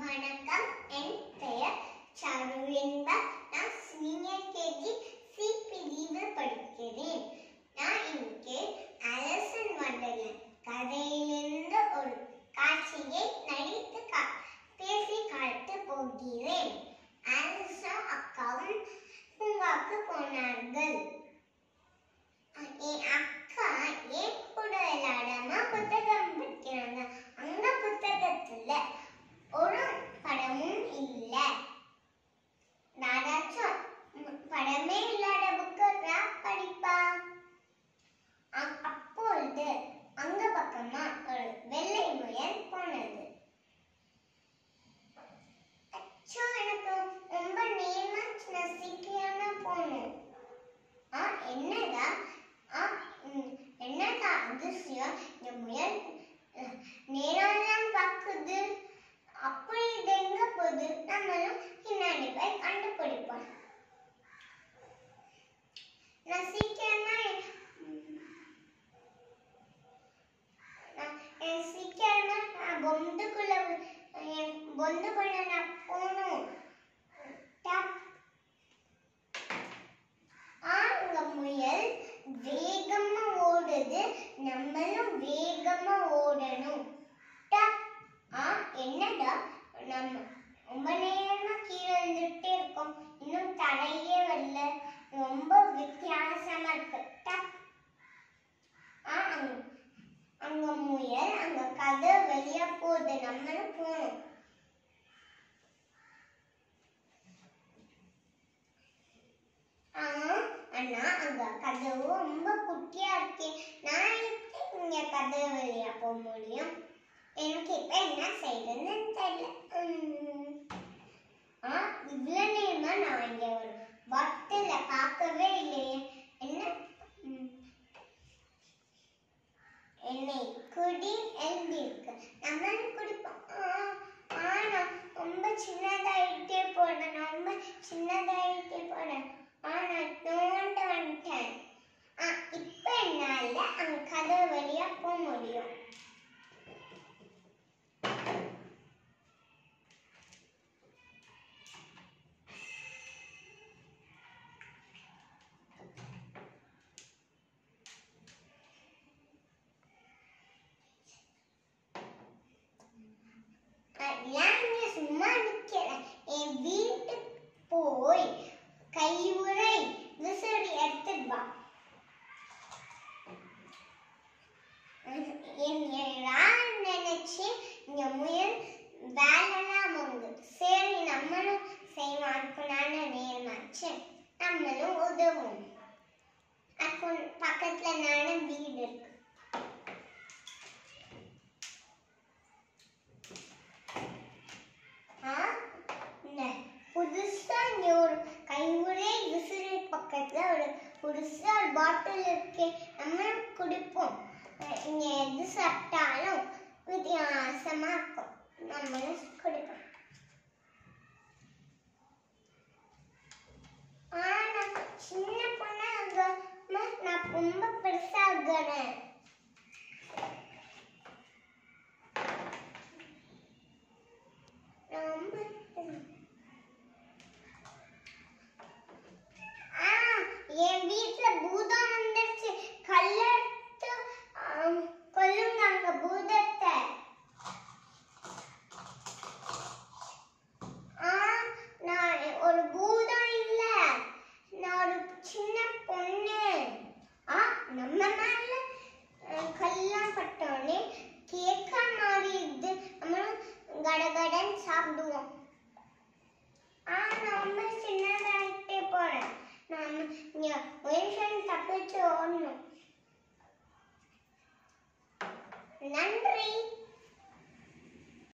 வணக்கம் என் பெயர் சருவின்ப நான் சீனியர் கேஜி சி பிரிவில் படிக்கிறேன் நான் இன்னைக்கு அலசன் வண்டர்லன் கதையிலிருந்து ஒரு காட்சியை நடித்து கா- பேசி காட்ட போகிறேன் ஆலிசா அக்காவும் பூங்காவுக்கு போனார்கள் அஹ் என் அக்கா என் கூட விளையாடாம புத்தகம் படிக்கிறாங்க அந்த புத்தகத்துல ஒரு படமும் இல்ல நானாச்சும் ம், படமே இல்லாத புக்கு நான் படிப்பா அ- அப்பொழுது அங்க பக்கமா ஒரு வெள்ளை முயல் போனது அச்சோ எனக்கு ரொம்ப நேரமாச்சு நான் சீக்கிரமா போகணும் ஆ என்னடா ஆ ம், என்னடா அதிசயம் இந்த முயல் அஹ், நேரம்லாம் பார்க்குது அப்படி இது எங்க போகுது நம்மளும் பின்னாடி போய் கண்டுபிடிப்போம் நான் சீக்கிரமா ம், நான் என் சீக்கிரமா நான் பொந்துக்குள்ள என் பொந்துக்குள்ள நான் போகணும் டப் ஆங்க முயல் வேகமா ஓடுது நம்மளும் வேகமா ஓடணும் டப் ஆ என்னடா நம்ம ரொம்ப நேரமா கீழே இருந்துட்டே இருக்கோம் இன்னும் தரையே வரல ரொம்ப வித்தியாசமா இருக்கு டப் ஆ அங்க அங்க முயல் அங்க கதை வெளிய போகுது நம்மளும் போகணும் ஆமா, அண்ணா அங்க கதவு ரொம்ப குட்டியா இருக்கே நான் எப்படி இங்க கதவு வழியா போக முடியும் எனக்கு இப்ப என்ன செய்யறதுன்னு தெரியல உம். ஆ இவ்வளவு நேரமா நான் இங்க ஒரு பாட்டில பார்க்கவே இல்லையே என்ன உம். என்னை குடி எழுதி இருக்கு நம்மளும் குடிப்போம் ஆ, ஆனா ரொம்ப சின்னதாயிட்டே போறேன் ரொம்ப சின்னதாயிட்டே போறேன் ஆனா தோண்ட வந்துட்டேன் ஆ, இப்ப என்னால அங்க கதவு வழியா போக முடியும் நான் இங்க சும்மா நிக்கிறேன் என் வீட்டுக்கு போய் கையுறை விசிறி எடுத்துட்டு வா என்னடா நினைச்சு இங்க முயல் வேலைலாம் வாங்கு சரி நம்மளும் செய்வோம் அதுக்குனால நேரமாச்சு நம்மளும் உதவும் அதுக்கு பக்கத்துல நானும் வீடு இருக்கு ஆ, இந்த புதுசா இங்க ஒரு கையுறை விசிறி பக்கத்துல ஒரு புதுசா ஒரு பாட்டில் இருக்கு நம்ம குடிப்போம் அஹ் இங்க எது சாப்பிட்டாலும் வித்தியாசமா இருக்கும் நம்மளும் குடிப்போம் ஆனா சின்ன பொண்ணாக நான் ரொம்ப பெருசாகிறேன் ரொம்ப ஆ, என் வீட்ல பூதம் வந்துருச்சு கல்லெடுத்து ஆம், கொல்லுங்க அங்க பூதத்தை ஆ, நான் ஒரு பூதம் இல்ல நான் ஒரு சின்ன பொண்ணு ஆ நம்ம மேல அஹ், கல்லாம் பட்டோடனே கேக்கா மாறிடுது நம்மளும் கடகடன் சாப்பிடுவோம் ஆ நான் ரொம்ப சின்னதாயிட்டே போறேன் நான் இங்க மனுஷன் தப்பிச்சு ஓடணும் நன்றி